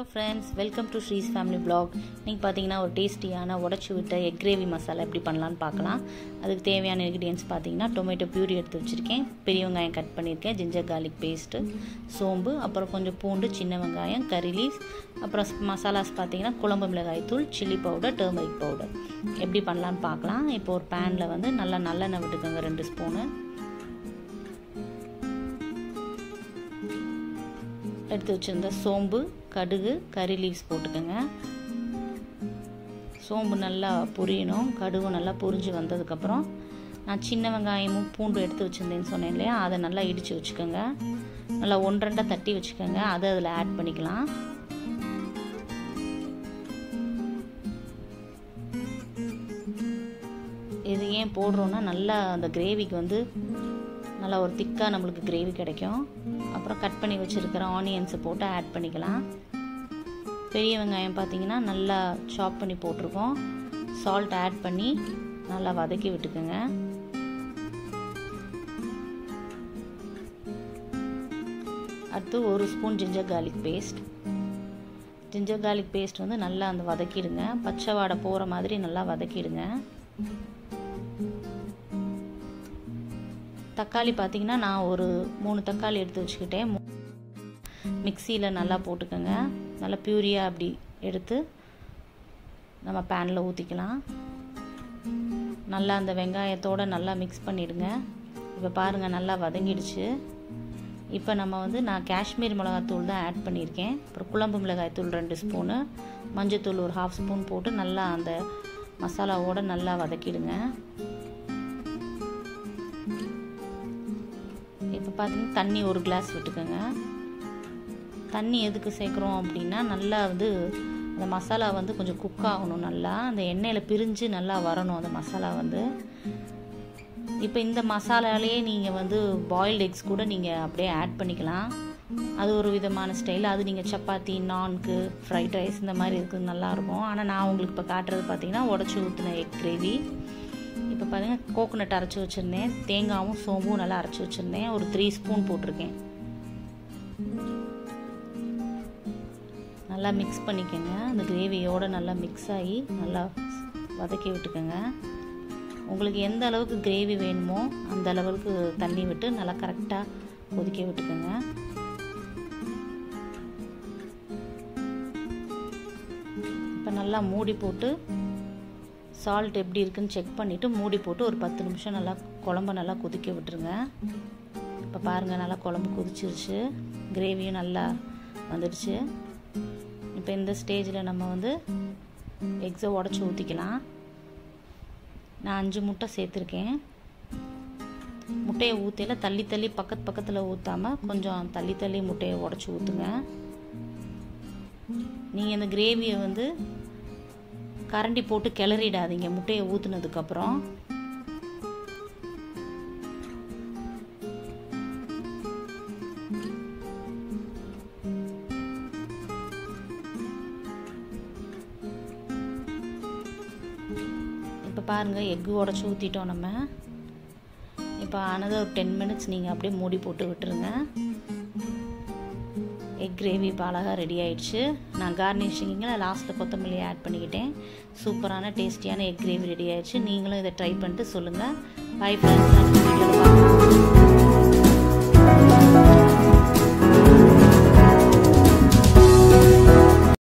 hello friends welcome to Sri's family blog நீங்கள் பார்த்தீங்கன்னா ஒரு டேஸ்டியான உடச்சி விட்ட எக் கிரேவி மசாலா எப்படி பண்ணலான்னு பார்க்கலாம் அதுக்கு தேவையான இன்க்ரீடியன்ஸ் பார்த்தீங்கன்னா டொமேட்டோ பியூரி எடுத்து வச்சுருக்கேன் பெரிய வெங்காயம் கட் பண்ணியிருக்கேன் ஜிஞ்சர் கார்லிக் பேஸ்ட்டு சோம்பு அப்புறம் கொஞ்சம் பூண்டு சின்ன வெங்காயம் கறி லீவ்ஸ் அப்புறம் மசாலாஸ் பார்த்தீங்கன்னா குழம்பு மிளகாய் தூள் சில்லி பவுடர் டர்மரிக் பவுடர் எப்படி பண்ணலான்னு பார்க்கலாம் இப்போ ஒரு பேனில் வந்து நல்லா நல்லெண்ணெய் விட்டுக்கோங்க ரெண்டு ஸ்பூனு எடுத்து வச்சுருந்த சோம்பு கடுகு கறி லீவ்ஸ் போட்டுக்கோங்க சோம்பு நல்லா பொரியணும் கடுகு நல்லா பொரிஞ்சு வந்ததுக்கப்புறம் நான் சின்ன வெங்காயமும் பூண்டு எடுத்து வச்சுருந்தேன்னு சொன்னேன் இல்லையா அதை நல்லா இடித்து வச்சுக்கோங்க நல்லா ஒன்றரெண்டாக தட்டி வச்சுக்கோங்க அதை அதில் ஆட் பண்ணிக்கலாம் இது ஏன் போடுறோன்னா நல்லா அந்த கிரேவிக்கு வந்து நல்லா ஒரு திக்காக நம்மளுக்கு கிரேவி கிடைக்கும் அப்புறம் கட் பண்ணி வச்சுருக்கிற ஆனியன்ஸை போட்டு ஆட் பண்ணிக்கலாம் பெரிய வெங்காயம் பார்த்தீங்கன்னா நல்லா சாப் பண்ணி போட்டிருக்கோம் சால்ட் ஆட் பண்ணி நல்லா வதக்கி விட்டுக்குங்க அடுத்து ஒரு spoon ginger garlic paste ginger garlic paste வந்து நல்லா அந்த வதக்கிடுங்க பச்சை வாடை போகிற மாதிரி நல்லா வதக்கிடுங்க தக்காளி பார்த்தீங்கன்னா நான் ஒரு மூணு தக்காளி எடுத்து வச்சுக்கிட்டேன் மிக்சியில் நல்லா போட்டுக்கோங்க நல்லா பியூரியாக அப்படி எடுத்து நம்ம பேனில் ஊற்றிக்கலாம் நல்லா அந்த வெங்காயத்தோடு நல்லா மிக்ஸ் பண்ணிவிடுங்க இப்போ பாருங்கள் நல்லா வதங்கிடுச்சு இப்போ நம்ம வந்து நான் காஷ்மீர் மிளகாத்தூள் தான் ஆட் பண்ணியிருக்கேன் அப்புறம் குழம்பு மிளகாய்த்தூள் ரெண்டு ஸ்பூனு மஞ்சத்தூள் ஒரு ஹாஃப் ஸ்பூன் போட்டு நல்லா அந்த மசாலாவோடு நல்லா வதக்கிடுங்க இப்போ பார்த்தீங்கன்னா தண்ணி ஒரு கிளாஸ் விட்டுக்கோங்க தண்ணி எதுக்கு சேர்க்குறோம் அப்படின்னா நல்லா வந்து அந்த மசாலா வந்து கொஞ்சம் குக் ஆகணும் நல்லா அந்த எண்ணெயில் பிரிஞ்சு நல்லா வரணும் அந்த மசாலா வந்து இப்போ இந்த மசாலாலேயே நீங்கள் வந்து பாயில்டு எக்ஸ் கூட நீங்கள் அப்படியே ஆட் பண்ணிக்கலாம் அது ஒரு விதமான ஸ்டைல் அது நீங்கள் சப்பாத்தி நான்க்கு ஃப்ரைட் ரைஸ் இந்த மாதிரி இருக்குது நல்லாயிருக்கும் ஆனால் நான் உங்களுக்கு இப்போ காட்டுறது பார்த்தீங்கன்னா உடச்சி ஊற்றின எக் கிரேவி இப்போ பார்த்தீங்கன்னா கோகோனட் அரைச்சி வச்சுருந்தேன் தேங்காயும் சோம்பும் நல்லா அரைச்சி வச்சுருந்தேன் ஒரு த்ரீ ஸ்பூன் போட்டிருக்கேன் நல்லா மிக்ஸ் பண்ணிக்கோங்க அந்த கிரேவியோடு நல்லா மிக்ஸ் ஆகி நல்லா வதக்கி விட்டுக்கோங்க உங்களுக்கு எந்த அளவுக்கு கிரேவி வேணுமோ அந்த அளவுக்கு தண்ணி விட்டு நல்லா கரெக்டாக கொதிக்க விட்டுக்கோங்க இப்போ நல்லா மூடி போட்டு சால்ட் எப்படி இருக்குன்னு செக் பண்ணிவிட்டு மூடி போட்டு ஒரு பத்து நிமிஷம் நல்லா குழம்ப நல்லா கொதிக்க விட்டுருங்க இப்போ பாருங்கள் நல்லா குழம்பு கொதிச்சிருச்சு கிரேவியும் நல்லா வந்துடுச்சு இப்போ இந்த ஸ்டேஜில் நம்ம வந்து எக்ஸை உடச்சி ஊற்றிக்கலாம் நான் அஞ்சு முட்டை சேர்த்துருக்கேன் முட்டையை ஊற்றியில் தள்ளி தள்ளி பக்கத்து பக்கத்தில் ஊற்றாமல் கொஞ்சம் தள்ளி தள்ளி முட்டையை உடச்சி ஊற்றுங்க நீங்கள் இந்த கிரேவியை வந்து கரண்டி போட்டு கிளறிடாதீங்க முட்டையை ஊற்றுனதுக்கப்புறம் இப்போ பாருங்கள் எக்கு உடச்சி ஊற்றிட்டோம் நம்ம இப்போ ஆனது ஒரு டென் மினிட்ஸ் நீங்கள் அப்படியே மூடி போட்டு விட்டுருங்க எக் கிரேவி இப்போ அழகாக ரெடி ஆயிடுச்சு நான் கார்னிஷிங்கில் லாஸ்ட்டில் கொத்தமல்லி ஆட் பண்ணிக்கிட்டேன் சூப்பரான டேஸ்டியான எக் கிரேவி ரெடி ஆயிடுச்சு நீங்களும் இதை ட்ரை பண்ணிட்டு சொல்லுங்கள் பை ஃப்ரெண்ட்ஸ் வீடியோவில் பார்க்கலாம்